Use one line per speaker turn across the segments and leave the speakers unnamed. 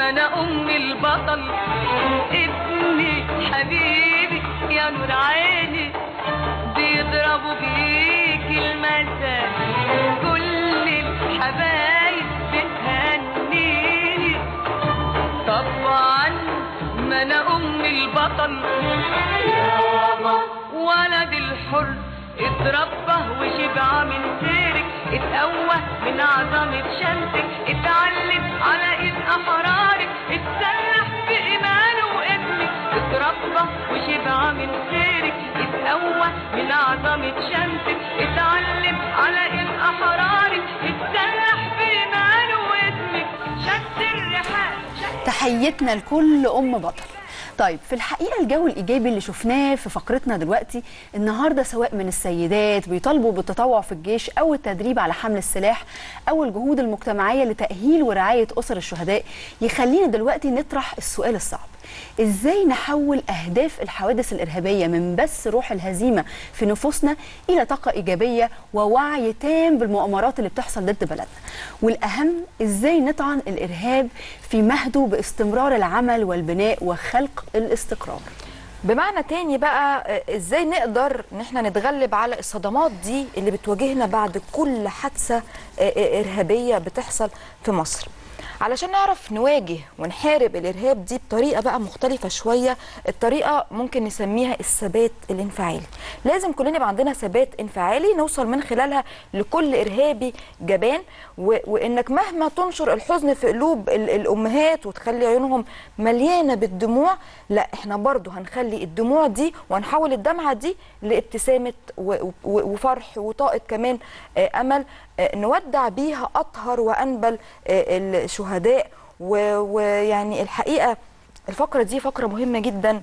ما انا ام البطل ابني حبيبي يا نور عيني بيضربوا بيك المثل كل الحبايب بتهنيني طبعا ما انا ام البطل يابا ولد الحر اتربى وشبع من سيرك اتقوى من عظمة شمسك اتعلم على ايد احرارك اتسلح بإيمانه وابنك اتربى وشبع من سيرك اتقوى من عظمة شمسك اتعلم على ايد احرارك اتسلح بإيمانه وابنك شد الرحال شد
تحيتنا لكل ام بطل طيب في الحقيقه الجو الايجابي اللي شفناه في فقرتنا دلوقتي النهارده سواء من السيدات بيطالبوا بالتطوع في الجيش او التدريب على حمل السلاح او الجهود المجتمعيه لتاهيل ورعايه اسر الشهداء يخلينا دلوقتي نطرح السؤال الصعب ازاي نحول اهداف الحوادث الارهابيه من بس روح الهزيمه في نفوسنا الى طاقه ايجابيه ووعي تام بالمؤامرات اللي بتحصل ضد بلدنا والاهم ازاي نطعن الارهاب في مهده باستمرار العمل والبناء وخلق الاستقرار
بمعنى تاني بقى آه، ازاي نقدر ان احنا نتغلب على الصدمات دي اللي بتواجهنا بعد كل حادثه آه، آه، ارهابيه بتحصل في مصر علشان نعرف نواجه ونحارب الارهاب دي بطريقه بقى مختلفه شويه الطريقه ممكن نسميها الثبات الانفعالي لازم كلنا يبقى عندنا ثبات انفعالي نوصل من خلالها لكل ارهابي جبان و... وانك مهما تنشر الحزن في قلوب ال... الامهات وتخلي عيونهم مليانه بالدموع لا احنا برضو هنخلي الدموع دي وهنحول الدمعه دي لابتسامه و... و... وفرح وطاقه كمان آه، امل آه، نودع بيها اطهر وانبل آه، الشهداء و- ويعني الحقيقه الفقره دي فقره مهمه جدا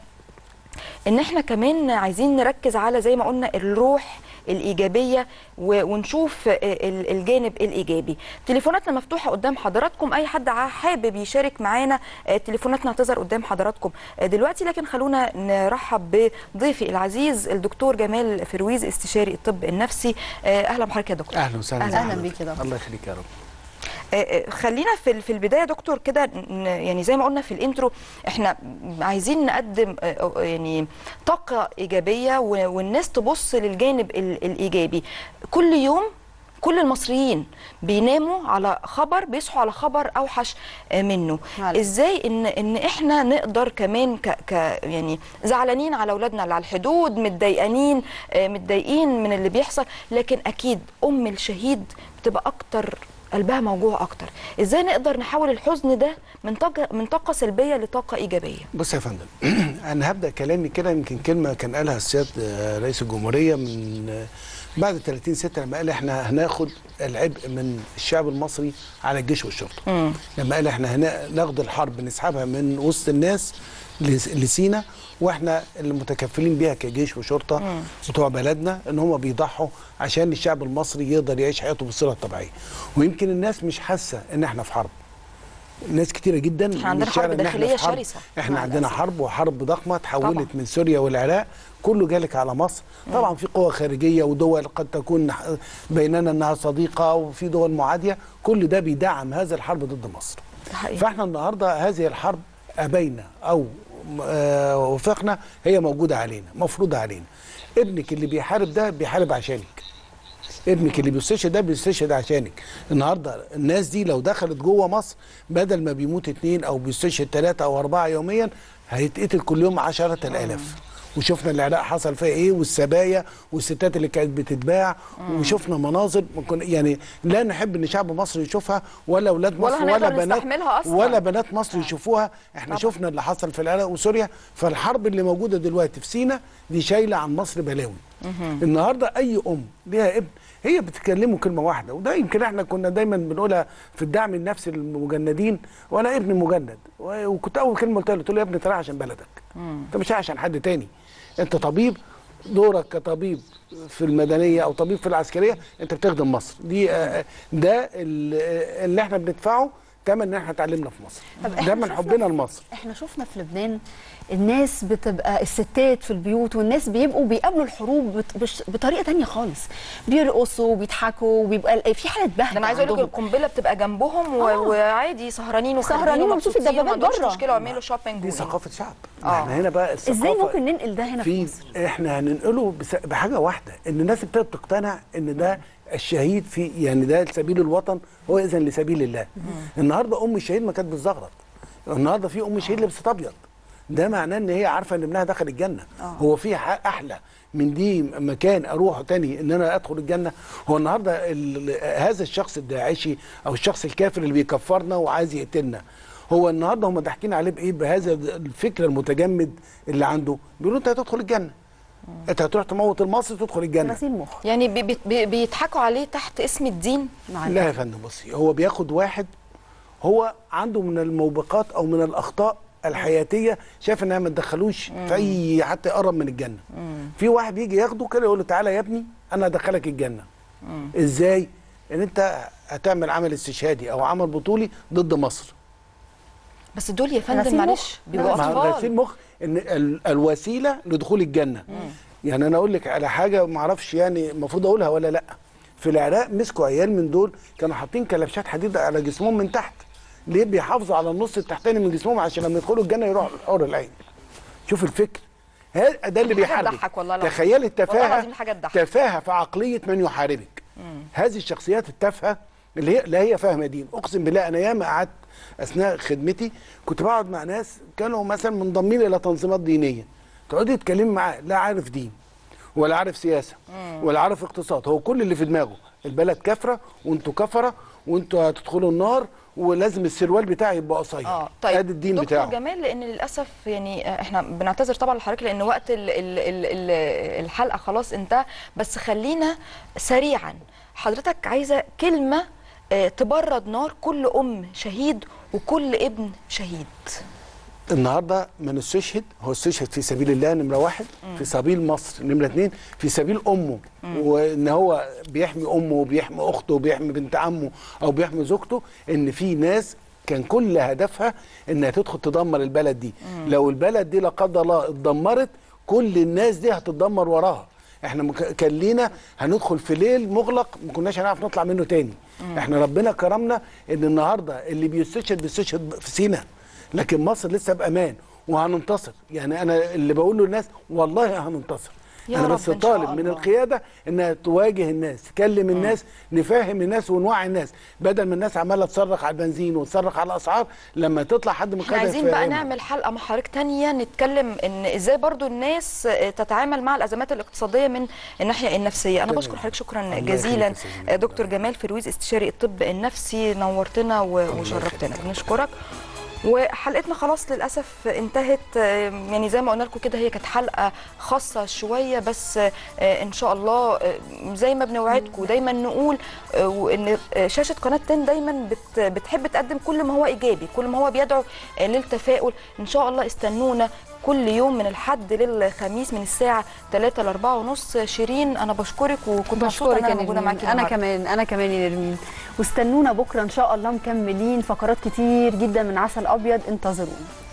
ان احنا كمان عايزين نركز على زي ما قلنا الروح الايجابيه و- ونشوف ال- الجانب الايجابي تليفوناتنا مفتوحه قدام حضراتكم اي حد ع- حابب يشارك معانا آه، تليفوناتنا هتظهر قدام حضراتكم آه، دلوقتي لكن خلونا نرحب بضيفي العزيز الدكتور جمال فرويز استشاري الطب النفسي آه، اهلا بحضرتك يا دكتور
اهلا وسهلا
أهلا
بحضرتك.
بيك يا دكتور.
الله يخليك يا رب
آه، آه، خلينا في ال- في البدايه دكتور كده ن- يعني زي ما قلنا في الانترو احنا عايزين نقدم آه، آه، يعني طاقه ايجابيه و- والناس تبص للجانب ال- الايجابي كل يوم كل المصريين بيناموا على خبر بيصحوا على خبر اوحش آه، منه
معلش.
ازاي ان ان احنا نقدر كمان ك, ك يعني زعلانين على اولادنا اللي على الحدود متضايقانين آه، متضايقين من اللي بيحصل لكن اكيد ام الشهيد بتبقى اكتر قلبها موجوع اكتر ازاي نقدر نحول الحزن ده من طاقه من طاقه سلبيه لطاقه ايجابيه
بص يا فندم انا هبدا كلامي كده يمكن كلمه كان قالها السياد آه، رئيس الجمهوريه من آه، بعد 30 6 لما قال احنا هناخد العبء من الشعب المصري على الجيش والشرطه لما قال احنا هنا- ناخد الحرب نسحبها من وسط الناس لس- لسينا واحنا اللي متكفلين بيها كجيش وشرطه بتوع بلدنا ان هم بيضحوا عشان الشعب المصري يقدر يعيش حياته بالصوره الطبيعيه ويمكن الناس مش حاسه ان احنا في حرب ناس كتيره جدا
إحنا عندنا
مش شايفة
حرب
إن إحنا
داخلية
في حرب.
شرسة.
احنا
مع
عندنا
الأسف.
حرب وحرب ضخمه تحولت
طبعاً.
من سوريا والعراق كله جالك على مصر طبعا في قوى خارجيه ودول قد تكون ح- بيننا انها صديقه وفي دول معاديه كل ده بيدعم هذا الحرب ضد مصر
ده حقيقي.
فاحنا النهارده هذه الحرب ابينا او آه، وافقنا هي موجوده علينا مفروضه علينا ابنك اللي بيحارب ده بيحارب عشانك ابنك اللي بيستشهد ده بيستشهد عشانك النهارده الناس دي لو دخلت جوه مصر بدل ما بيموت اتنين او بيستشهد ثلاثه او اربعه يوميا هيتقتل كل يوم عشرة الالاف وشفنا العراق حصل فيها ايه والسبايا والستات اللي كانت بتتباع وشفنا مناظر ما كنا- يعني لا نحب ان شعب مصر يشوفها ولا اولاد
ولا
مصر ولا
هنقدر
بنات
نستحملها أصلاً.
ولا بنات مصر يشوفوها احنا شفنا اللي حصل في العراق وسوريا فالحرب اللي موجوده دلوقتي في سينا دي شايله عن مصر بلاوي النهارده اي ام ليها ابن هي بتتكلمه كلمه واحده وده يمكن احنا كنا دايما بنقولها في الدعم النفسي للمجندين وانا ابني مجند و- وكنت اول كلمه قلتها له قلت له يا ابني انت رايح عشان بلدك انت مش رايح عشان حد تاني انت طبيب دورك كطبيب في المدنيه او طبيب في العسكريه انت بتخدم مصر دي آه، ده ال- اللي احنا بندفعه تمن ان احنا اتعلمنا في مصر
طب إحنا
ده من
شفنا
حبنا
في-
لمصر
احنا شفنا في لبنان الناس بتبقى الستات في البيوت والناس بيبقوا بيقابلوا الحروب بت- بش- بطريقه تانية خالص بيرقصوا وبيضحكوا وبيبقى في حاله بهجه
ده انا عايزه اقول لك
عندهم.
القنبله بتبقى جنبهم و...
آه.
وعادي سهرانين وخارجين
سهرانين وبنشوف
ومبسوطين
الدبابات
وما عندهمش
بره.
مشكله ويعملوا شوبينج
دي
و-
ثقافه شعب
آه.
احنا هنا بقى الثقافه
ازاي ممكن ننقل ده هنا في
في
مصر
احنا هننقله بس بحاجه واحده ان الناس ابتدت تقتنع ان ده الشهيد في يعني ده سبيل الوطن هو اذا لسبيل الله النهارده ام الشهيد ما كانت بتزغرط النهارده في ام شهيد لبست ابيض ده معناه ان هي عارفه ان ابنها دخل الجنه هو في حق احلى من دي مكان اروحه تاني ان انا ادخل الجنه هو النهارده ال- هذا الشخص الداعشي او الشخص الكافر اللي بيكفرنا وعايز يقتلنا هو النهارده هم ضاحكين عليه بايه بهذا الفكر المتجمد اللي عنده بيقولوا انت هتدخل الجنه انت هتروح تموت المصري تدخل الجنه
غسيل مخ
يعني بي... بي... بي... بيضحكوا عليه تحت اسم الدين
معلش.
لا يا فندم بصي هو بياخد واحد هو عنده من الموبقات او من الاخطاء الحياتيه شايف انها ما تدخلوش في اي حتى يقرب من الجنه في واحد يجي ياخده كده يقول له تعالى يا ابني انا ادخلك الجنه ازاي ان انت هتعمل عمل استشهادي او عمل بطولي ضد مصر
بس دول يا فندم
غسيل مخ.
معلش بيبقوا
مع
اطفال
غسيل مخ ان ال- الوسيله لدخول الجنه يعني انا اقول لك على حاجه ما اعرفش يعني المفروض اقولها ولا لا في العراق مسكوا عيال من دول كانوا حاطين كلبشات حديد على جسمهم من تحت ليه بيحافظوا على النص التحتاني من جسمهم عشان لما يدخلوا الجنه يروحوا حور العين شوف الفكر ها- ده اللي
حاجة
بيحاربك
تضحك والله العظيم.
تخيل
والله
التفاهه
العظيم حاجة تضحك.
تفاهه في عقليه من يحاربك هذه الشخصيات التافهه اللي هي لا هي فاهمه دين اقسم بالله انا ياما قعدت اثناء خدمتي كنت بقعد مع ناس كانوا مثلا منضمين الى تنظيمات دينيه تقعدي تتكلمي معاه لا عارف دين ولا عارف سياسه ولا عارف اقتصاد هو كل اللي في دماغه البلد كافره وانتوا كفره وانتوا هتدخلوا النار ولازم السروال بتاعي يبقى قصير
اه طيب
ادي الدين
دكتور
بتاعه
جمال لان للاسف يعني آه، احنا بنعتذر طبعا لحضرتك لان وقت ال ال ال ال الحلقه خلاص انتهى بس خلينا سريعا حضرتك عايزه كلمه آه، تبرد نار كل ام شهيد وكل ابن شهيد
النهارده من استشهد هو استشهد في سبيل الله نمره واحد في سبيل مصر نمره اثنين في سبيل امه وان هو بيحمي امه وبيحمي اخته وبيحمي بنت عمه او بيحمي زوجته ان في ناس كان كل هدفها انها تدخل تدمر البلد دي لو البلد دي لا قدر الله اتدمرت كل الناس دي هتتدمر وراها احنا مك- كان لينا هندخل في ليل مغلق ما كناش هنعرف نطلع منه تاني احنا ربنا كرمنا ان النهارده اللي بيستشهد بيستشهد في سينا لكن مصر لسه بامان وهننتصر يعني انا اللي بقوله للناس والله هننتصر
يا
انا
رب
بس
إن شاء
طالب من
الله.
القياده انها تواجه الناس تكلم الناس نفهم الناس ونوعي الناس بدل ما الناس عماله تصرخ على البنزين وتصرخ على الاسعار لما تطلع حد من
احنا
القيادة
عايزين بقى
يفهمها.
نعمل حلقه مع حضرتك تانية نتكلم ان ازاي برضو الناس آه، تتعامل مع الازمات الاقتصاديه من الناحيه النفسيه انا
تمام.
بشكر حضرتك شكرا
الله
جزيلا
يخليك يا أستاذ
آه، دكتور جمال فرويز استشاري الطب النفسي نورتنا و- وشرفتنا بنشكرك وحلقتنا خلاص للاسف انتهت آه، يعني زي ما قلنا لكم كده هي كانت حلقه خاصه شويه بس آه، ان شاء الله آه، زي ما بنوعدكم دايما نقول آه، وان آه، شاشه قناه 10 دايما بت بتحب تقدم كل ما هو ايجابي كل ما هو بيدعو آه، للتفاؤل ان شاء الله استنونا كل يوم من الحد للخميس من الساعه 3 ل 4 ونص شيرين انا بشكرك وكنت مبسوطه ان
بشكرك يا
انا موجوده
نرمين
معاكي
انا
النهاردة.
كمان انا كمان يا نرمين واستنونا بكره ان شاء الله مكملين فقرات كتير جدا من عسل ابيض انتظرونا